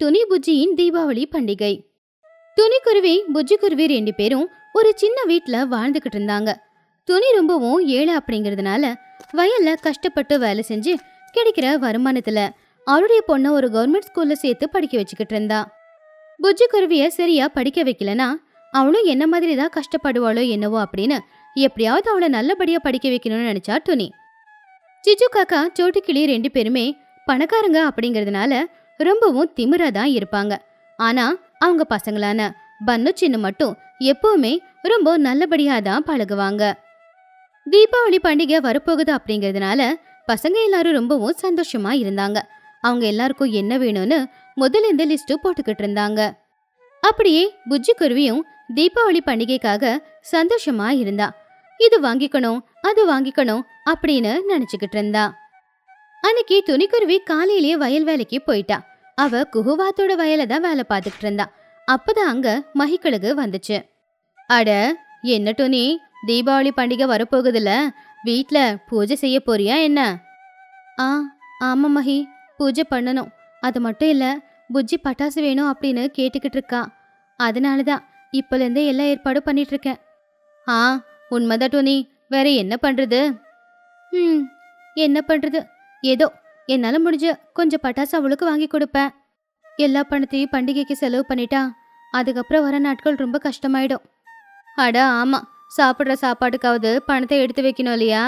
துணி புஜ்ஜியின் தீபாவளி பண்டிகை துணிக்குருவி புஜ்ஜிக்குருவி ரெண்டு பேரும் ஒரு சின்ன வீட்ல வாழ்ந்துகிட்டு இருந்தாங்க துணி ரொம்பவும் ஏழை அப்படிங்கறதுனால வயல்ல கஷ்டப்பட்டு வேலை செஞ்சு கிடைக்கிற வருமானத்துல அவளுடைய பொண்ணை ஒரு கவர்மெண்ட் ஸ்கூல்ல சேர்த்து படிக்க வச்சுக்கிட்டு இருந்தா புஜ்ஜி குருவிய சரியா படிக்க வைக்கலனா அவளும் என்ன மாதிரி தான் கஷ்டப்படுவாளோ என்னவோ அப்படின்னு எப்படியாவது அவளை நல்லபடியா படிக்க வைக்கணும்னு நினைச்சா துணி சிச்சு காக்கா சோட்டு கிளி ரெண்டு பேருமே பணக்காரங்க அப்படிங்கறதுனால ரொம்பவும் திமிரா தான் இருப்பாங்க ஆனா அவங்க பசங்களான பன்னு சின்ன மட்டும் எப்பவுமே ரொம்ப நல்லபடியா தான் பழகுவாங்க தீபாவளி பண்டிகை வரப்போகுது அப்படிங்கறதுனால பசங்க எல்லாரும் ரொம்பவும் சந்தோஷமா இருந்தாங்க அவங்க எல்லாருக்கும் என்ன வேணும்னு முதல்ல இந்த லிஸ்ட் போட்டுக்கிட்டு இருந்தாங்க அப்படியே புஜ்ஜி குருவியும் தீபாவளி பண்டிகைக்காக சந்தோஷமா இருந்தா இது வாங்கிக்கணும் அது வாங்கிக்கணும் அப்படின்னு நினைச்சுக்கிட்டு இருந்தா அன்னைக்கு துணிக்குருவி காலையிலேயே வயல் வேலைக்கு போயிட்டா அவ குகுவாத்தோட வயல தான் வேலை பார்த்துக்கிட்டு இருந்தா அப்பதான் அங்க மகிக்கழுகு வந்துச்சு அட என்ன துணி தீபாவளி பண்டிகை வரப்போகுதுல வீட்ல பூஜை செய்ய போறியா என்ன ஆ ஆமா மகி பூஜை பண்ணணும் அது மட்டும் இல்ல புஜ்ஜி பட்டாசு வேணும் அப்படின்னு கேட்டுக்கிட்டு இருக்கா அதனால தான் இப்போலேருந்தே எல்லா ஏற்பாடும் பண்ணிட்டு இருக்கேன் ஆ உண்மைதான் டோனி வேற என்ன பண்றது ம் என்ன பண்றது ஏதோ என்னால் முடிஞ்ச கொஞ்சம் பட்டாசு அவளுக்கு வாங்கி கொடுப்பேன் எல்லா பணத்தையும் பண்டிகைக்கு செலவு பண்ணிட்டா அதுக்கப்புறம் வர நாட்கள் ரொம்ப கஷ்டமாயிடும் அட ஆமா சாப்பிட்ற சாப்பாட்டுக்காவது பணத்தை எடுத்து வைக்கணும் இல்லையா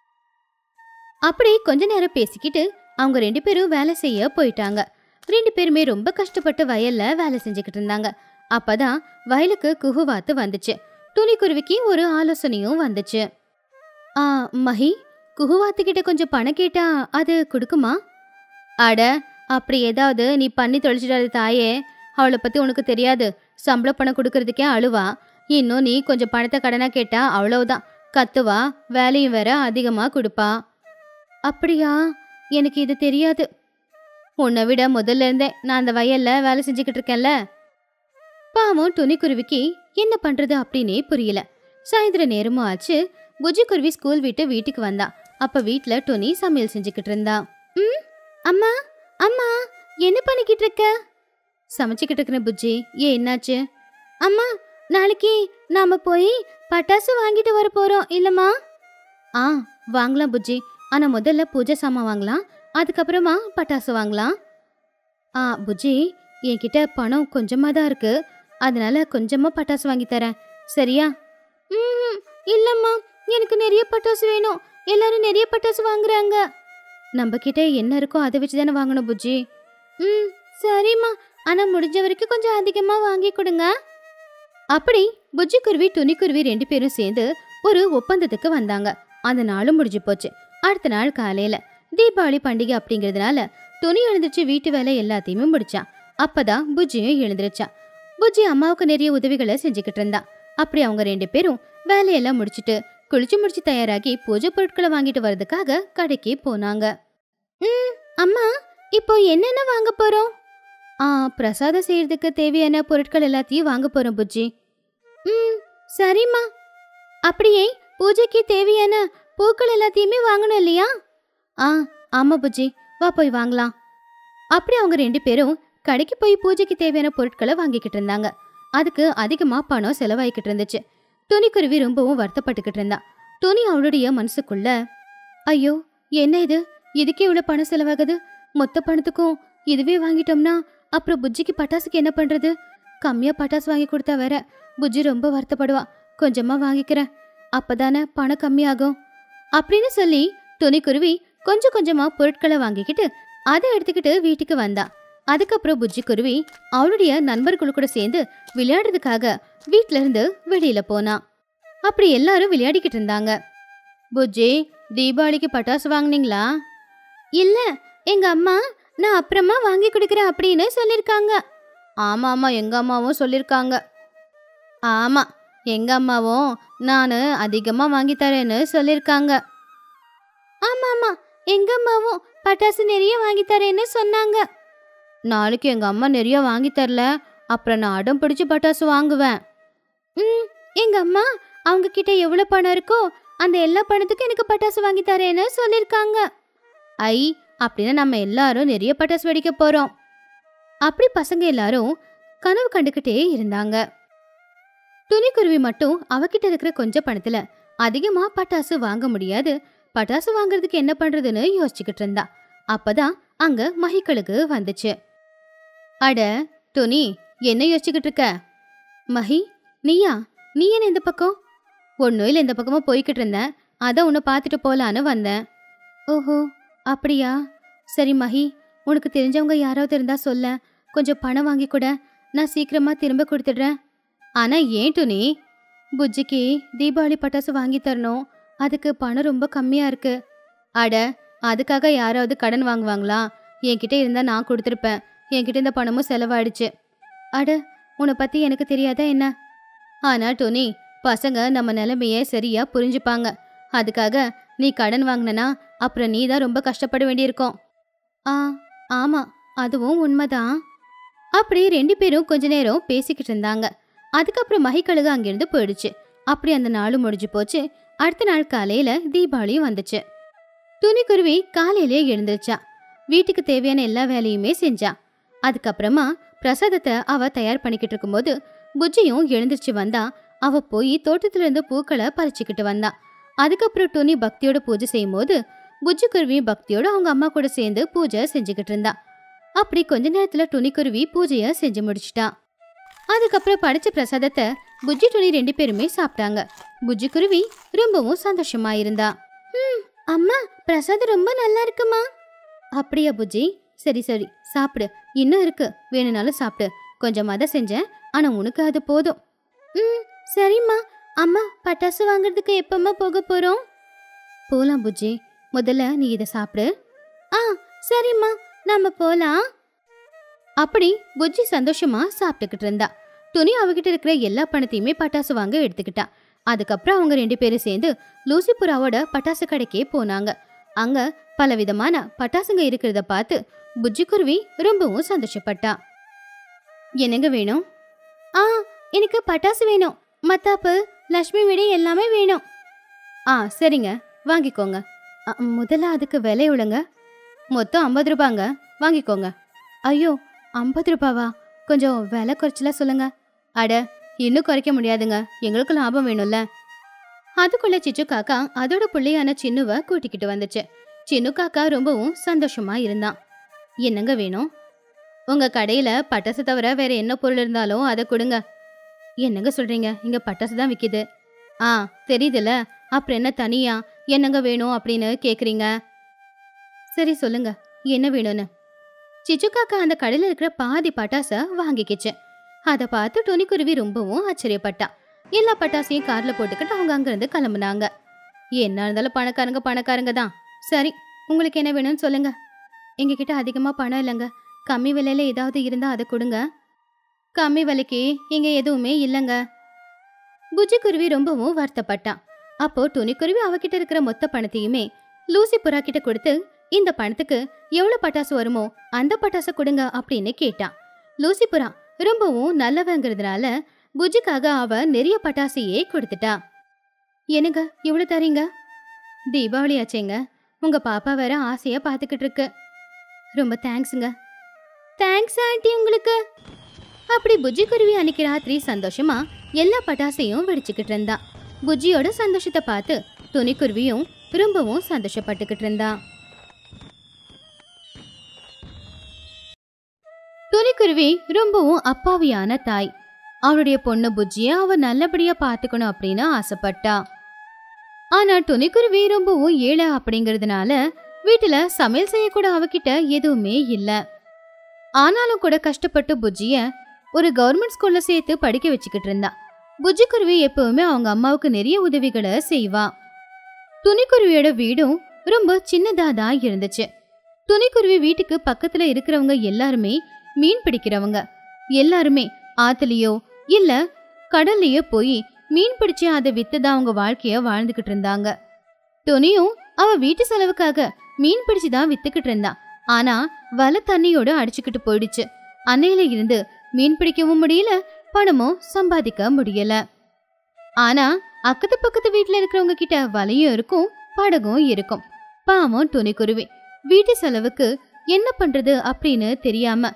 அப்படி கொஞ்ச நேரம் பேசிக்கிட்டு அவங்க ரெண்டு பேரும் வேலை செய்ய போயிட்டாங்க ரெண்டு பேருமே ரொம்ப கஷ்டப்பட்டு வயல்ல வேலை செஞ்சுக்கிட்டு இருந்தாங்க அப்பதான் வயலுக்கு குகுவாத்து வந்துச்சு துணிக்குருவிக்கு ஒரு ஆலோசனையும் வந்துச்சு ஆ மஹி குகுவாத்து கிட்ட கொஞ்சம் பணம் கேட்டா அது கொடுக்குமா அட அப்படி ஏதாவது நீ பண்ணி தொலைச்சிடாத தாயே அவளை பத்தி உனக்கு தெரியாது சம்பள பணம் கொடுக்கறதுக்கே அழுவா இன்னும் நீ கொஞ்சம் பணத்தை கடனா கேட்டா அவ்வளவுதான் கத்துவா வேலையும் வேற அதிகமா கொடுப்பா அப்படியா எனக்கு இது தெரியாது உன்னை விட முதல்ல இருந்தே நான் அந்த வயல்ல வேலை செஞ்சுக்கிட்டு இருக்கேன்ல பாவம் துணிக்குருவிக்கு என்ன பண்றது அப்படின்னே புரியல சாயந்தர நேரமும் ஆச்சு புஜி குருவி ஸ்கூல் விட்டு வீட்டுக்கு வந்தா அப்ப வீட்ல டொனி சமையல் செஞ்சுக்கிட்டு இருந்தா ம் அம்மா அம்மா என்ன பண்ணிக்கிட்டு இருக்க சமைச்சுக்கிட்டு இருக்கிற புஜ்ஜி ஏன் என்னாச்சு அம்மா நாளைக்கு நாம போய் பட்டாசு வாங்கிட்டு வர போறோம் இல்லம்மா ஆ வாங்கலாம் புஜ்ஜி ஆனா முதல்ல பூஜை சாமான் வாங்கலாம் அதுக்கப்புறமா பட்டாசு வாங்கலாம் ஆ புஜ்ஜி என்கிட்ட பணம் கொஞ்சமா தான் இருக்கு அதனால கொஞ்சமா பட்டாசு வாங்கி தரேன் சரியா ம் இல்லம்மா எனக்கு நிறைய பட்டாசு வேணும் எல்லாரும் நிறைய பட்டாசு வாங்குறாங்க நம்ம கிட்ட என்ன இருக்கோ அதை வச்சு தானே வாங்கணும் புஜ்ஜி ம் சரிம்மா ஆனா முடிஞ்ச வரைக்கும் கொஞ்சம் அதிகமா வாங்கி கொடுங்க அப்படி புஜ்ஜி குருவி துணிக்குருவி ரெண்டு பேரும் சேர்ந்து ஒரு ஒப்பந்தத்துக்கு வந்தாங்க அந்த நாளும் முடிஞ்சு போச்சு அடுத்த நாள் காலையில தீபாவளி பண்டிகை அப்படிங்கறதுனால துணி எழுந்திருச்சு வீட்டு வேலை எல்லாத்தையுமே முடிச்சான் அப்பதான் புஜ்ஜியும் எழுந்திருச்சான் புஜ்ஜி அம்மாவுக்கு நிறைய உதவிகளை செஞ்சுக்கிட்டு இருந்தா அப்படி அவங்க ரெண்டு பேரும் வேலையெல்லாம் முடிச்சிட்டு குளிச்சு முடிச்சு தயாராகி பூஜை பொருட்களை வாங்கிட்டு வர்றதுக்காக கடைக்கு போனாங்க ம் அம்மா இப்போ என்னென்ன வாங்க போறோம் ஆ பிரசாதம் செய்யறதுக்கு தேவையான பொருட்கள் எல்லாத்தையும் வாங்க போறோம் புஜ்ஜி ம் சரிம்மா அப்படியே பூஜைக்கு தேவையான பூக்கள் எல்லாத்தையுமே வாங்கணும் இல்லையா ஆ ஆமா புஜ்ஜி வா போய் வாங்கலாம் அப்படி அவங்க ரெண்டு பேரும் கடைக்கு போய் பூஜைக்கு தேவையான பொருட்களை வாங்கிக்கிட்டு இருந்தாங்க அதுக்கு அதிகமா பணம் செலவாயிக்கிட்டு இருந்துச்சு துணிக்குருவி ரொம்பவும் வருத்தப்பட்டுக்கிட்டு இருந்தா துணி அவளுடைய மனசுக்குள்ள ஐயோ என்ன இது இதுக்கே இவ்வளவு பணம் செலவாகுது மொத்த பணத்துக்கும் இதுவே வாங்கிட்டோம்னா அப்புறம் புஜ்ஜிக்கு பட்டாசுக்கு என்ன பண்றது கம்மியா பட்டாசு வாங்கி கொடுத்தா வேற புஜ்ஜி ரொம்ப வருத்தப்படுவா கொஞ்சமா வாங்கிக்கிறேன் அப்பதானே பணம் கம்மியாகும் அப்படின்னு சொல்லி துணிக்குருவி கொஞ்சம் கொஞ்சமா பொருட்களை வாங்கிக்கிட்டு அதை எடுத்துக்கிட்டு வீட்டுக்கு வந்தா அதுக்கப்புறம் புஜ்ஜி குருவி அவளுடைய நண்பர்கள் கூட சேர்ந்து விளையாடுறதுக்காக வீட்ல இருந்து வெளியில போனா அப்படி எல்லாரும் விளையாடிக்கிட்டு இருந்தாங்க புஜ்ஜி தீபாவளிக்கு பட்டாசு வாங்குனீங்களா இல்ல எங்க அம்மா நான் அப்புறமா வாங்கி கொடுக்குறேன் அப்படின்னு சொல்லிருக்காங்க ஆமா ஆமா எங்க அம்மாவும் சொல்லிருக்காங்க ஆமா எங்க அம்மாவும் நான் அதிகமா வாங்கி தரேன்னு சொல்லிருக்காங்க ஆமா ஆமா எங்க அம்மாவும் பட்டாசு நிறைய வாங்கி தரேன்னு சொன்னாங்க நாளைக்கு எங்க அம்மா நிறைய வாங்கி தரல அப்புறம் நான் அடம் பிடிச்சு பட்டாசு வாங்குவேன் ம் எங்க அம்மா அவங்க கிட்ட எவ்வளவு பணம் இருக்கோ அந்த எல்லா பணத்துக்கும் எனக்கு பட்டாசு வாங்கி தரேன்னு சொல்லிருக்காங்க ஐ அப்படின்னா நம்ம எல்லாரும் நிறைய பட்டாசு வெடிக்க போறோம் அப்படி பசங்க எல்லாரும் கனவு கண்டுக்கிட்டே இருந்தாங்க துணிக்குருவி மட்டும் அவகிட்ட இருக்கிற கொஞ்சம் பணத்துல அதிகமா பட்டாசு வாங்க முடியாது பட்டாசு வாங்குறதுக்கு என்ன பண்றதுன்னு யோசிச்சுக்கிட்டு இருந்தா அப்பதான் அங்க மஹிக்களுக்கு வந்துச்சு அட துணி என்ன யோசிச்சுக்கிட்டு இருக்க மஹி நீயா நீ என்ன இந்த பக்கம் ஒன்றும் இல்லை இந்த பக்கமா போய்கிட்டு இருந்தேன் அதான் உன்னை பார்த்துட்டு போலான்னு வந்தேன் ஓஹோ அப்படியா சரி மஹி உனக்கு தெரிஞ்சவங்க யாராவது இருந்தா சொல்ல கொஞ்சம் பணம் வாங்கி கூட நான் சீக்கிரமா திரும்ப கொடுத்துடுறேன் ஆனா ஏன் துணி புஜ்ஜிக்கு தீபாவளி பட்டாசு வாங்கி தரணும் அதுக்கு பணம் ரொம்ப கம்மியா இருக்கு அட அதுக்காக யாராவது கடன் வாங்குவாங்களா என்கிட்ட இருந்தா நான் கொடுத்துருப்பேன் என்கிட்ட இந்த பணமும் செலவாயிடுச்சு அட உன்னை பத்தி எனக்கு தெரியாதா என்ன ஆனா டோனி பசங்க நம்ம நிலைமைய சரியா புரிஞ்சுப்பாங்க அதுக்காக நீ கடன் வாங்கினா அப்புறம் நீ தான் ரொம்ப கஷ்டப்பட வேண்டியிருக்கும் ஆ ஆமா அதுவும் உண்மைதான் அப்படி ரெண்டு பேரும் கொஞ்ச நேரம் பேசிக்கிட்டு இருந்தாங்க அதுக்கப்புறம் மகிக்கழுகு அங்கிருந்து போயிடுச்சு அப்படி அந்த நாளும் முடிஞ்சு போச்சு அடுத்த நாள் காலையில தீபாவளியும் வந்துச்சு துணிக்குருவி காலையிலேயே எழுந்துருச்சா வீட்டுக்கு தேவையான எல்லா வேலையுமே செஞ்சா அதுக்கப்புறமா பிரசாதத்தை அவ தயார் பண்ணிக்கிட்டு இருக்கும்போது புஜ்ஜியும் எழுந்திருச்சு வந்தா அவ போய் தோட்டத்துல இருந்து பூக்களை பறிச்சுக்கிட்டு வந்தா அதுக்கப்புறம் டோனி பக்தியோட பூஜை செய்யும்போது புஜ்ஜி குருவி பக்தியோட அவங்க அம்மா கூட சேர்ந்து பூஜை செஞ்சுக்கிட்டு இருந்தா அப்படி கொஞ்ச நேரத்துல துணிக்குருவி பூஜைய செஞ்சு முடிச்சிட்டா அதுக்கப்புறம் படைச்ச பிரசாதத்தை புஜ்ஜி துணி ரெண்டு பேருமே சாப்பிட்டாங்க புஜ்ஜி குருவி ரொம்பவும் சந்தோஷமா இருந்தா ம் அம்மா பிரசாதம் ரொம்ப நல்லா இருக்குமா அப்படியா புஜ்ஜி சரி சரி சாப்பிடு இன்னும் இருக்கு வேணும்னாலும் சாப்பிடு கொஞ்சமாக தான் செஞ்சேன் ஆனா உனக்கு அது போதும் ம் சரிம்மா அம்மா பட்டாசு வாங்குறதுக்கு எப்பம்மா போக போறோம் போலாம் புஜ்ஜி முதல்ல நீ இதை சாப்பிடு ஆ சரிம்மா நாம போலாம் அப்படி புஜ்ஜி சந்தோஷமா சாப்பிட்டுக்கிட்டு இருந்தா துணி அவகிட்ட இருக்கிற எல்லா பணத்தையுமே பட்டாசு வாங்க எடுத்துக்கிட்டா அதுக்கப்புறம் அவங்க ரெண்டு பேரும் சேர்ந்து லூசிபுராவோட பட்டாசு கடைக்கே போனாங்க அங்க பல விதமான பட்டாசுங்க இருக்கிறத பார்த்து புஜ்ஜி குருவி ரொம்பவும் சந்தோஷப்பட்டா என்னங்க வேணும் ஆ எனக்கு பட்டாசு வேணும் மத்தாப்பு லக்ஷ்மி வெடி எல்லாமே வேணும் ஆ சரிங்க வாங்கிக்கோங்க அ, முதல்ல அதுக்கு விலை எவ்வளோங்க மொத்தம் ஐம்பது ரூபாங்க வாங்கிக்கோங்க ஐயோ ஐம்பது ரூபாவா கொஞ்சம் விலை குறைச்சலா சொல்லுங்க அட இன்னும் குறைக்க முடியாதுங்க எங்களுக்கு லாபம் வேணும்ல அதுக்குள்ள சிச்சு காக்கா அதோட பிள்ளையான சின்னுவ கூட்டிக்கிட்டு வந்துச்சு சின்னு காக்கா ரொம்பவும் சந்தோஷமா இருந்தான் என்னங்க வேணும் உங்க கடையில பட்டாசு தவிர வேற என்ன பொருள் இருந்தாலும் அதை கொடுங்க என்னங்க சொல்றீங்க இங்க பட்டாசு தான் விக்குது ஆ தெரியுதுல அப்புறம் என்ன தனியா என்னங்க வேணும் அப்படின்னு கேக்குறீங்க சரி சொல்லுங்க என்ன வேணும்னு சிச்சு காக்கா அந்த கடையில இருக்கிற பாதி பட்டாச வாங்கிக்கிச்சு அதை பார்த்து துணிக்குருவி ரொம்பவும் ஆச்சரியப்பட்டா எல்லா பட்டாசையும் கார்ல போட்டுக்கிட்டு அவங்க அங்கிருந்து கிளம்புனாங்க என்ன இருந்தாலும் பணக்காரங்க பணக்காரங்க தான் சரி உங்களுக்கு என்ன வேணும்னு சொல்லுங்க எங்ககிட்ட அதிகமா பணம் இல்லைங்க கம்மி விலையில ஏதாவது இருந்தா அதை கொடுங்க கம்மி விலைக்கு இங்க எதுவுமே இல்லைங்க புஜ்ஜி குருவி ரொம்பவும் வருத்தப்பட்டான் அப்போ துணிக்குருவி அவகிட்ட இருக்கிற மொத்த பணத்தையுமே லூசி புறா கிட்ட கொடுத்து இந்த பணத்துக்கு எவ்வளவு பட்டாசு வருமோ அந்த பட்டாசை கொடுங்க அப்படின்னு கேட்டான் லூசி புறா ரொம்பவும் நல்லவங்கிறதுனால புஜ்ஜிக்காக அவ நிறைய பட்டாசையே கொடுத்துட்டா என்னங்க இவ்வளவு தரீங்க தீபாவளி ஆச்சேங்க உங்க பாப்பா வேற ஆசையா பாத்துக்கிட்டு இருக்கு ரொம்ப தேங்க்ஸுங்க தேங்க்ஸ் ஆண்டி உங்களுக்கு அப்படி புஜ்ஜி குருவி அன்னைக்கு ராத்திரி சந்தோஷமா எல்லா பட்டாசையும் வெடிச்சுக்கிட்டு இருந்தா புஜ்ஜியோட சந்தோஷத்தை பார்த்து துணிக்குருவியும் ரொம்பவும் சந்தோஷப்பட்டுக்கிட்டு இருந்தா துணிக்குருவி ரொம்பவும் அப்பாவியான தாய் அவளுடைய பொண்ணு புஜ்ஜிய அவ நல்லபடியா பாத்துக்கணும் அப்படின்னு ஆசைப்பட்டா ஆனா துணிக்குருவி ரொம்பவும் ஏழை அப்படிங்கறதுனால வீட்டுல சமையல் செய்யக்கூட அவகிட்ட எதுவுமே இல்ல ஆனாலும் கூட கஷ்டப்பட்டு புஜ்ஜிய ஒரு கவர்மெண்ட் ஸ்கூல்ல சேர்த்து படிக்க வச்சுக்கிட்டு இருந்தா புஜ்ஜி குருவி எப்பவுமே அவங்க அம்மாவுக்கு நிறைய உதவிகளை செய்வா துணிக்குருவியோட வீடும் ரொம்ப சின்னதா தான் இருந்துச்சு துணிக்குருவி வீட்டுக்கு பக்கத்துல இருக்கிறவங்க எல்லாருமே மீன் பிடிக்கிறவங்க எல்லாருமே ஆத்துலயோ இல்ல கடல்லையோ போய் மீன் பிடிச்சு அதை வித்துதான் அவங்க வாழ்க்கைய வாழ்ந்துகிட்டு இருந்தாங்க துணியும் அவ வீட்டு செலவுக்காக மீன் பிடிச்சு தான் வித்துக்கிட்டு இருந்தா ஆனா வலை தண்ணியோட அடிச்சுக்கிட்டு போயிடுச்சு அன்னையில இருந்து மீன் பிடிக்கவும் முடியல பணமும் சம்பாதிக்க முடியல ஆனா அக்கத்து பக்கத்து வீட்ல இருக்கிறவங்க கிட்ட வலையும் இருக்கும் படகும் இருக்கும் பாவம் துணிக்குருவி வீட்டு செலவுக்கு என்ன பண்றது அப்படின்னு தெரியாம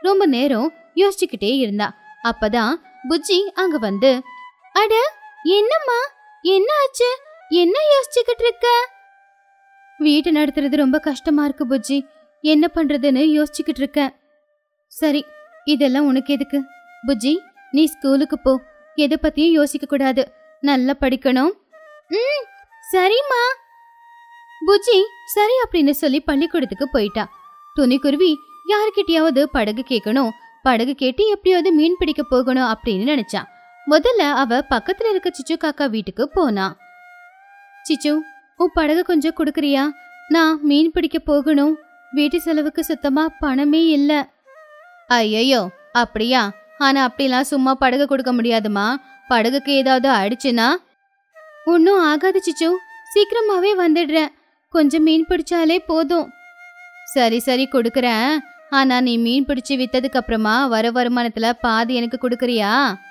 ரொம்ப நேரம் யோசிச்சுக்கிட்டே இருந்தா அப்பதான் புஜ்ஜி அங்க வந்து அட என்னம்மா என்ன ஆச்சு என்ன யோசிச்சுக்கிட்டு இருக்க வீட்டை நடத்துறது ரொம்ப கஷ்டமா இருக்கு புஜ்ஜி என்ன பண்றதுன்னு யோசிச்சுக்கிட்டு இருக்கேன் சரி இதெல்லாம் உனக்கு எதுக்கு புஜ்ஜி நீ ஸ்கூலுக்கு போ எதை பத்தியும் யோசிக்க கூடாது நல்லா படிக்கணும் ம் சரிம்மா புஜ்ஜி சரி அப்படின்னு சொல்லி பள்ளிக்கூடத்துக்கு போயிட்டா துணிக்குருவி யாருக்கிட்டயாவது படகு கேட்கணும் படகு கேட்டு எப்படியாவது மீன் பிடிக்க போகணும் அப்படின்னு நினைச்சா முதல்ல அவ பக்கத்துல இருக்க சிச்சு காக்கா வீட்டுக்கு போனா சிச்சு உன் படகு கொஞ்சம் கொடுக்குறியா நான் மீன் பிடிக்க போகணும் வீட்டு செலவுக்கு சுத்தமா பணமே இல்ல ஐயோ அப்படியா ஆனா அப்படிலாம் சும்மா படகு கொடுக்க முடியாதுமா படகுக்கு ஏதாவது ஆயிடுச்சுன்னா ஒன்றும் ஆகாது சிச்சு சீக்கிரமாவே வந்துடுறேன் கொஞ்சம் மீன் பிடிச்சாலே போதும் சரி சரி கொடுக்குறேன் ஆனா நீ மீன் பிடிச்சு வித்ததுக்கு அப்புறமா வர வருமானத்துல பாதி எனக்கு கொடுக்குறியா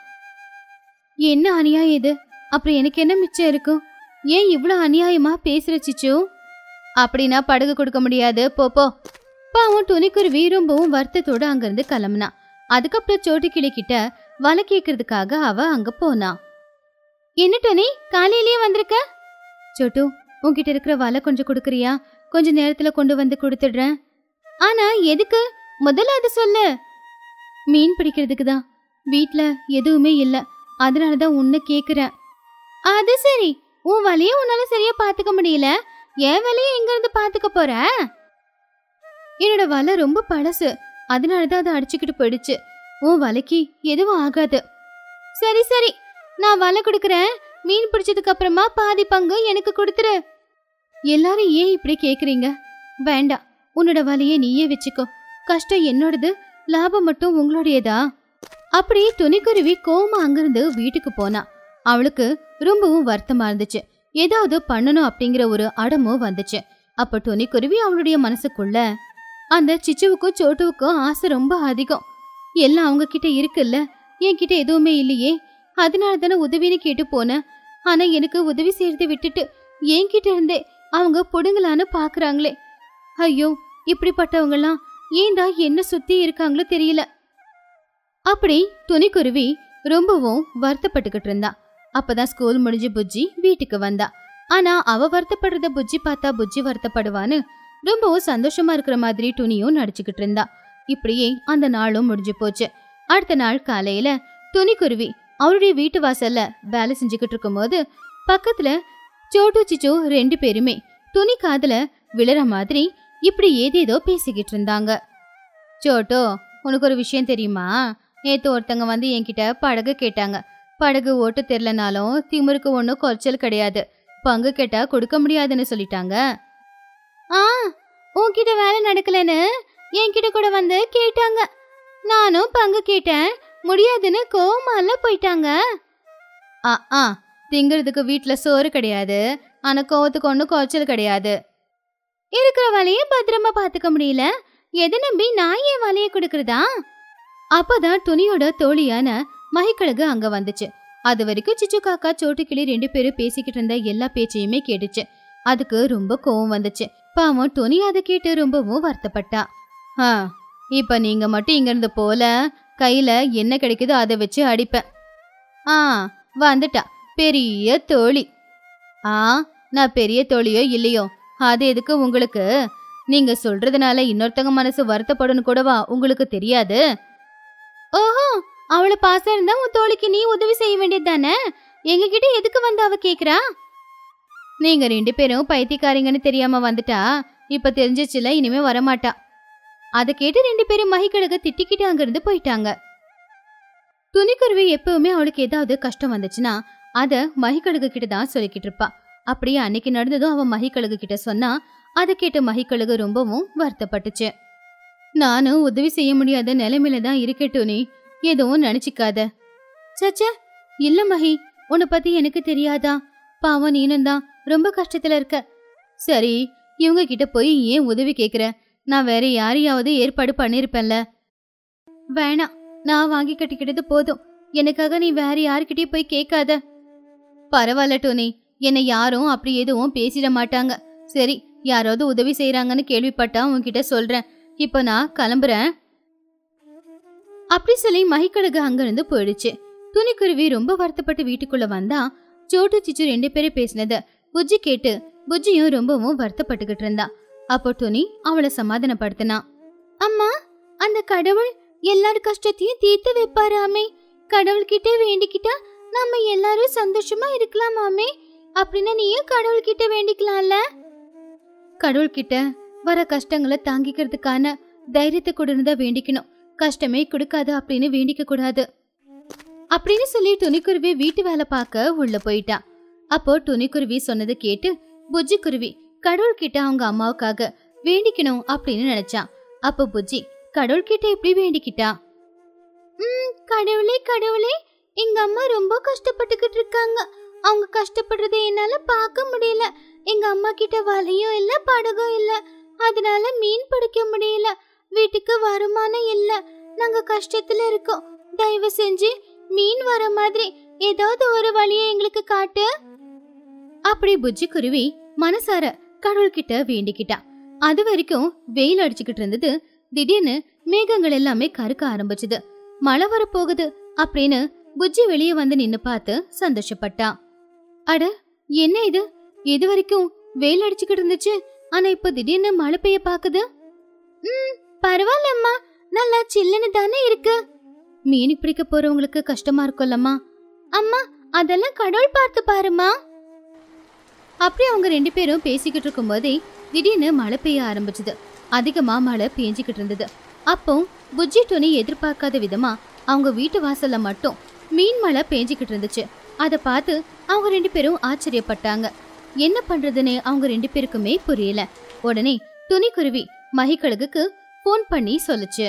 என்ன அநியாயம் இது அப்புறம் எனக்கு என்ன மிச்சம் இருக்கும் ஏன் இவ்வளோ அநியாயமா பேசுற சிச்சு அப்படின்னா படகு கொடுக்க முடியாது போ போ பாவம் துணிக்குருவி ரொம்பவும் வருத்தத்தோட அங்கிருந்து கிளம்புனா அதுக்கப்புறம் சோட்டு கிளி கிட்ட வலை கேட்கறதுக்காக அவ அங்க போனா என்ன டோனி காலையிலேயே வந்திருக்க சோட்டு உன்கிட்ட இருக்கிற வலை கொஞ்சம் கொடுக்குறியா கொஞ்ச நேரத்துல கொண்டு வந்து கொடுத்துடுறேன் ஆனா எதுக்கு முதல்ல அது சொல்லு மீன் பிடிக்கிறதுக்கு தான் வீட்ல எதுவுமே இல்ல அதனால தான் உன்னை கேக்குறேன் அது சரி உன் வலைய உன்னால சரியா பாத்துக்க முடியல என் வலைய எங்க இருந்து பாத்துக்க போற என்னோட வலை ரொம்ப பழசு அதனால தான் அதை அடிச்சுக்கிட்டு போயிடுச்சு உன் வலைக்கு எதுவும் ஆகாது சரி சரி நான் வலை கொடுக்குறேன் மீன் பிடிச்சதுக்கு அப்புறமா பாதி பங்கு எனக்கு கொடுத்துரு எல்லாரும் ஏன் இப்படி கேக்குறீங்க வேண்டாம் உன்னோட வலையை நீயே வச்சுக்கோ கஷ்டம் என்னோடது லாபம் மட்டும் உங்களுடையதா அப்படி துணிக்குருவி கோமா அங்கிருந்து வீட்டுக்கு போனா அவளுக்கு ரொம்பவும் வருத்தமா இருந்துச்சு ஏதாவது பண்ணணும் அப்படிங்கிற ஒரு அடமும் வந்துச்சு அப்ப துணிக்குருவி அவளுடைய மனசுக்குள்ள அந்த சிச்சுவுக்கும் சோட்டுவுக்கும் ஆசை ரொம்ப அதிகம் எல்லாம் அவங்க கிட்ட இருக்குல்ல என்கிட்ட எதுவுமே இல்லையே அதனால தானே உதவின்னு கேட்டு போனேன் ஆனா எனக்கு உதவி செய்யறதை விட்டுட்டு என்கிட்ட இருந்தே அவங்க பொடுங்கலான்னு பாக்குறாங்களே ஐயோ இப்படிப்பட்டவங்கலாம் ஏன்டா என்ன சுத்தி இருக்காங்களோ தெரியல அப்படி துணிக்குருவி ரொம்பவும் வருத்தப்பட்டுக்கிட்டு இருந்தா அப்பதான் ஸ்கூல் முடிஞ்சு புஜ்ஜி வீட்டுக்கு வந்தா ஆனா அவ வருத்தப்படுறத புஜ்ஜி பார்த்தா புஜ்ஜி வருத்தப்படுவான்னு ரொம்பவும் சந்தோஷமா இருக்கிற மாதிரி துணியும் நடிச்சுக்கிட்டு இருந்தா இப்படியே அந்த நாளும் முடிஞ்சு போச்சு அடுத்த நாள் காலையில துணிக்குருவி அவருடைய வீட்டு வாசல்ல வேலை செஞ்சுக்கிட்டு இருக்கும்போது பக்கத்துல சோட்டு சிச்சு ரெண்டு பேருமே துணி காதுல விழற மாதிரி இப்படி ஏதேதோ பேசிக்கிட்டு இருந்தாங்க சோட்டோ உனக்கு ஒரு விஷயம் தெரியுமா நேத்து ஒருத்தங்க வந்து என்கிட்ட படகு கேட்டாங்க படகு ஓட்ட தெரிலனாலும் திமிருக்கு ஒன்றும் குறைச்சல் கிடையாது பங்கு கேட்டா கொடுக்க முடியாதுன்னு சொல்லிட்டாங்க ஆ உன்கிட்ட வேலை நடக்கலன்னு என்கிட்ட கூட வந்து கேட்டாங்க நானும் பங்கு கேட்டேன் முடியாதுன்னு கோமால போயிட்டாங்க ஆ ஆ திங்கிறதுக்கு வீட்ல சோறு கிடையாது ஆனா கோவத்துக்கு ஒன்றும் குறைச்சல் கிடையாது இருக்கிற வலையை பத்திரமா பாத்துக்க முடியல எதை நம்பி நான் ஏன் வலையை கொடுக்கறதா அப்பதான் துணியோட தோழியான மகிக்கழகு அங்க வந்துச்சு அது வரைக்கும் சிச்சு காக்கா சோட்டு கிளி ரெண்டு பேரும் பேசிக்கிட்டு இருந்த எல்லா பேச்சையுமே கேட்டுச்சு அதுக்கு ரொம்ப கோவம் வந்துச்சு பாவம் துணி அதை கேட்டு ரொம்பவும் வருத்தப்பட்டா ஆ இப்ப நீங்க மட்டும் இங்க இருந்து போல கையில என்ன கிடைக்குதோ அதை வச்சு அடிப்பேன் ஆ வந்துட்டா பெரிய தோழி ஆ நான் பெரிய தோழியோ இல்லையோ அது எதுக்கு உங்களுக்கு நீங்க சொல்றதுனால இன்னொருத்தங்க மனசு வருத்தப்படும் கூடவா உங்களுக்கு தெரியாது ஓஹோ அவளை பாசம் இருந்தா உன் தோழிக்கு நீ உதவி செய்ய வேண்டியது தானே எங்ககிட்ட எதுக்கு வந்து அவ கேக்குறா நீங்க ரெண்டு பேரும் பைத்தியக்காரிங்கன்னு தெரியாம வந்துட்டா இப்ப தெரிஞ்சிச்சுல இனிமே வரமாட்டா அதை கேட்டு ரெண்டு பேரும் மகிக்கழக திட்டிக்கிட்டு அங்கிருந்து போயிட்டாங்க துணிக்குருவி எப்பவுமே அவளுக்கு ஏதாவது கஷ்டம் வந்துச்சுன்னா அத மகிக்கழுகு கிட்ட தான் சொல்லிக்கிட்டு இருப்பா அப்படியே அன்னைக்கு நடந்ததும் அவன் மகிக்கழுகு கிட்ட சொன்னா அதை கேட்டு மகிக்கழுகு ரொம்பவும் வருத்தப்பட்டுச்சு நானும் உதவி செய்ய முடியாத நிலைமையில தான் இருக்கட்டும் நீ எதுவும் நினைச்சுக்காத சச்ச இல்ல மகி உன்னை பத்தி எனக்கு தெரியாதா பாவம் நீனும் தான் ரொம்ப கஷ்டத்துல இருக்க சரி இவங்க கிட்ட போய் ஏன் உதவி கேக்குற நான் வேற யாரையாவது ஏற்பாடு பண்ணிருப்பேன்ல வேணாம் நான் வாங்கி கட்டிக்கிட்டது போதும் எனக்காக நீ வேற யாருக்கிட்டயும் போய் கேட்காத பரவாயில்ல டோனி என்னை யாரும் அப்படி எதுவும் பேசிட மாட்டாங்க சரி யாராவது உதவி செய்யறாங்கன்னு கேள்விப்பட்டா உன்கிட்ட சொல்றேன் இப்போ நான் கிளம்புறேன் அப்படி சொல்லி மகிக்கழுகு அங்கிருந்து போயிடுச்சு துணிக்குருவி ரொம்ப வருத்தப்பட்டு வீட்டுக்குள்ள வந்தா சோட்டு சிச்சு ரெண்டு பேரும் பேசினத புஜ்ஜி கேட்டு புஜ்ஜியும் ரொம்பவும் வருத்தப்பட்டுக்கிட்டு இருந்தா அப்போ துணி அவளை சமாதானப்படுத்தினா அம்மா அந்த கடவுள் எல்லார் கஷ்டத்தையும் தீர்த்து வைப்பாராமே கடவுள்கிட்ட வேண்டிக்கிட்டா நம்ம எல்லாரும் சந்தோஷமா இருக்கலாமாமே அப்படின்னா நீயும் கடவுள்கிட்ட வேண்டிக்கலாம்ல கடவுள்கிட்ட வர கஷ்டங்களை தாங்கிக்கிறதுக்கான தைரியத்தை கொடுன்னு வேண்டிக்கணும் கஷ்டமே கொடுக்காது அப்படின்னு வேண்டிக்க கூடாது அப்படின்னு சொல்லி துணிக்குருவி வீட்டு வேலை பார்க்க உள்ள போயிட்டா அப்போ துணிக்குருவி சொன்னதை கேட்டு புஜ்ஜி குருவி கடவுள்கிட்ட அவங்க அம்மாவுக்காக வேண்டிக்கணும் அப்படின்னு நினைச்சான் அப்போ புஜ்ஜி கடவுள்கிட்ட எப்படி வேண்டிக்கிட்டா ம் கடவுளே கடவுளே எங்க அம்மா ரொம்ப கஷ்டப்பட்டுக்கிட்டு இருக்காங்க அவங்க கஷ்டப்படுறதை என்னால பார்க்க முடியல எங்க அம்மா கிட்ட வலையும் இல்ல படகும் இல்ல அதனால மீன் பிடிக்க முடியல வீட்டுக்கு வருமானம் இல்ல நாங்க கஷ்டத்துல இருக்கோம் தயவு செஞ்சு மீன் வர மாதிரி ஏதாவது ஒரு வழியை எங்களுக்கு காட்டு அப்படி புஜ்ஜி குருவி மனசார கடவுள்கிட்ட வேண்டிக்கிட்டா அது வரைக்கும் வெயில் அடிச்சுக்கிட்டு இருந்தது திடீர்னு மேகங்கள் எல்லாமே கருக்க ஆரம்பிச்சது மழை வரப்போகுது அப்படின்னு புஜ்ஜி வெளியே வந்து நின்னு பார்த்து சந்தோஷப்பட்டா அட என்ன இது இது வரைக்கும் வெயில் அடிச்சுக்கிட்டு இருந்துச்சு ஆனா இப்ப திடீர்னு மழை பெய்ய பாக்குது ம் பரவாயில்லம்மா நல்லா சில்லுன்னு தானே இருக்கு மீன் பிடிக்க போறவங்களுக்கு கஷ்டமா இருக்கும்லம்மா அம்மா அதெல்லாம் கடவுள் பார்த்து பாருமா அப்படி அவங்க ரெண்டு பேரும் பேசிக்கிட்டு இருக்கும்போதே திடீர்னு மழை பெய்ய ஆரம்பிச்சது அதிகமா மழை பெஞ்சிக்கிட்டு இருந்தது அப்போ புஜ்ஜி டோனி எதிர்பார்க்காத விதமா அவங்க வீட்டு வாசல்ல மட்டும் மீன் மழை பெஞ்சிக்கிட்டு இருந்துச்சு அதை பார்த்து அவங்க ரெண்டு பேரும் ஆச்சரியப்பட்டாங்க என்ன பண்றதுன்னு அவங்க ரெண்டு பேருக்குமே புரியல உடனே துணிக்குருவி மகிக்கழுகுக்கு ஃபோன் பண்ணி சொல்லுச்சு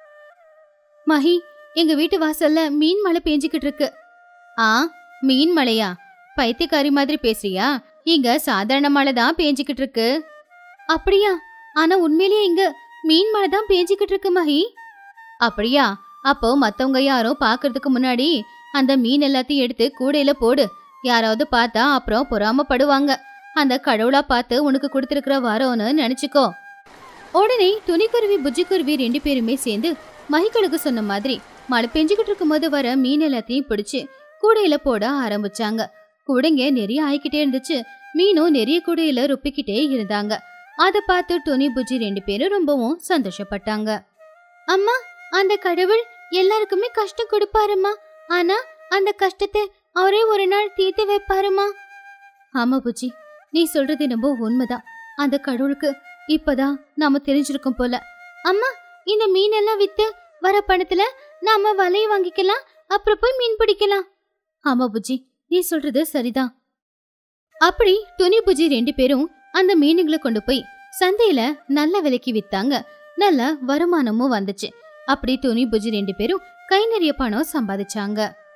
மஹி எங்க வீட்டு வாசல்ல மீன் மழை பெஞ்சிக்கிட்டு இருக்கு ஆ மீன் மழையா பைத்தியக்காரி மாதிரி பேசுறியா இங்க சாதாரண மழை தான் பேஞ்சிக்கிட்டு இருக்கு அப்படியா ஆனா உண்மையிலேயே இங்க மீன் மழை தான் பேஞ்சிக்கிட்டு இருக்கு மஹி அப்படியா அப்போ மத்தவங்க யாரும் பாக்குறதுக்கு முன்னாடி அந்த மீன் எல்லாத்தையும் எடுத்து கூடையில போடு யாராவது பார்த்தா அப்புறம் பொறாமப்படுவாங்க அந்த கடவுளா பார்த்து உனக்கு கொடுத்துருக்கிற வரோன்னு நினைச்சுக்கோ உடனே துணிக்குருவி புஜ்ஜிக்குருவி ரெண்டு பேருமே சேர்ந்து மகிக்கழுகு சொன்ன மாதிரி மழை பெஞ்சுக்கிட்டு இருக்கும்போது வர மீன் எல்லாத்தையும் பிடிச்சு கூடையில போட ஆரம்பிச்சாங்க கூடைங்க நிறைய ஆயிக்கிட்டே இருந்துச்சு மீனும் நிறைய கூடையில ருப்பிக்கிட்டே இருந்தாங்க அதை பார்த்து டொனி புஜ்ஜி ரெண்டு பேரும் ரொம்பவும் சந்தோஷப்பட்டாங்க அம்மா அந்த கடவுள் எல்லாருக்குமே கஷ்டம் கொடுப்பாருமா ஆனா அந்த கஷ்டத்தை அவரே ஒரு நாள் தீர்த்து வைப்பாருமா ஆமா புஜ்ஜி நீ சொல்றது ரொம்ப உண்மைதான் அந்த கடவுளுக்கு இப்பதான் நாம தெரிஞ்சிருக்கோம் போல அம்மா இந்த மீன் எல்லாம் வித்து வர பணத்துல நாம வலைய வாங்கிக்கலாம் அப்புறம் போய் மீன் பிடிக்கலாம் ஆமா புஜ்ஜி நீ சொல்றது சரிதான் அப்படி துணி புஜ்ஜி ரெண்டு பேரும் அந்த மீனுங்களை கொண்டு போய் சந்தையில நல்ல விலைக்கு வித்தாங்க நல்ல வருமானமும் வந்துச்சு அப்படி துணி புஜ்ஜி ரெண்டு பேரும் கை நிறைய பணம் சம்பாதிச்சாங்க